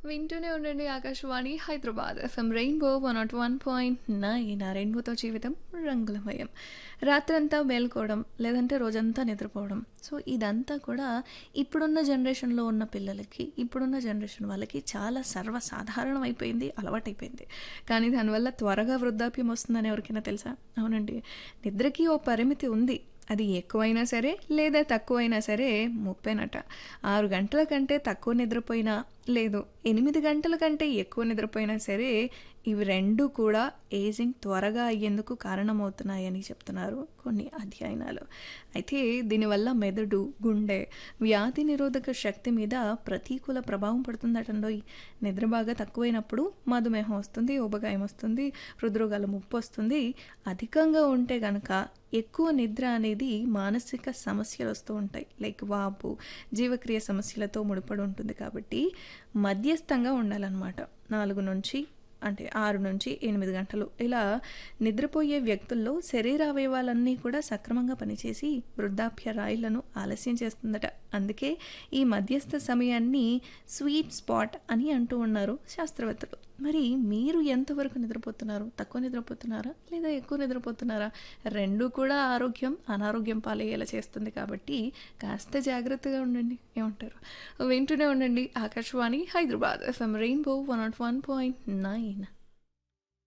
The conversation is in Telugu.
వింటూనే ఉండండి Akashvani Hyderabad FM rainbow one nought one point nine ఆ రెయిన్బోతో జీవితం రంగులమయం రాత్రంతా మేల్కోవడం లేదంటే రోజంతా నిద్రపోవడం సో ఇదంతా కూడా ఇప్పుడున్న జనరేషన్లో ఉన్న పిల్లలకి ఇప్పుడున్న జనరేషన్ వాళ్ళకి చాలా సర్వసాధారణం అయిపోయింది అలవాటైపోయింది కానీ దానివల్ల త్వరగా వృద్ధాప్యం వస్తుందని ఎవరికైనా తెలుసా అవునండి నిద్రకి ఓ పరిమితి ఉంది అది ఎక్కువైనా సరే లేదా తక్కువైనా సరే ముప్పేనట ఆరు గంటల కంటే తక్కువ నిద్రపోయినా లేదు ఎనిమిది గంటల కంటే ఎక్కువ నిద్రపోయినా సరే ఇవి రెండు కూడా ఏజింగ్ త్వరగా అయ్యేందుకు కారణమవుతున్నాయని చెప్తున్నారు కొన్ని అధ్యయనాలు అయితే దీనివల్ల మెదడు గుండె వ్యాధి నిరోధక శక్తి మీద ప్రతికూల ప్రభావం పడుతుందటండోయ్ నిద్ర బాగా తక్కువైనప్పుడు మధుమేహం వస్తుంది ఊబగాయం వస్తుంది హృద్రోగాల ముప్పు వస్తుంది అధికంగా ఉంటే గనక ఎక్కువ నిద్ర అనేది మానసిక సమస్యలు వస్తూ ఉంటాయి లైక్ వాపు జీవక్రియ సమస్యలతో ముడిపడి ఉంటుంది కాబట్టి మధ్యస్థంగా ఉండాలన్నమాట నాలుగు నుంచి అంటే ఆరు నుంచి ఎనిమిది గంటలు ఇలా నిద్రపోయే వ్యక్తుల్లో శరీర అవయవాలన్నీ కూడా సక్రమంగా పనిచేసి వృద్ధాప్య రాయిలను ఆలస్యం చేస్తుందట అందుకే ఈ మధ్యస్థ సమయాన్ని స్వీట్ స్పాట్ అని అంటూ ఉన్నారు శాస్త్రవేత్తలు మరి మీరు ఎంతవరకు నిద్రపోతున్నారు తక్కువ నిద్రపోతున్నారా లేదా ఎక్కువ నిద్రపోతున్నారా రెండు కూడా ఆరోగ్యం అనారోగ్యం పాలయ్యేలా చేస్తుంది కాబట్టి కాస్త జాగ్రత్తగా ఉండండి ఏమంటారు వింటూనే ఉండండి Akashvani Hyderabad FM rainbow one nought one point nine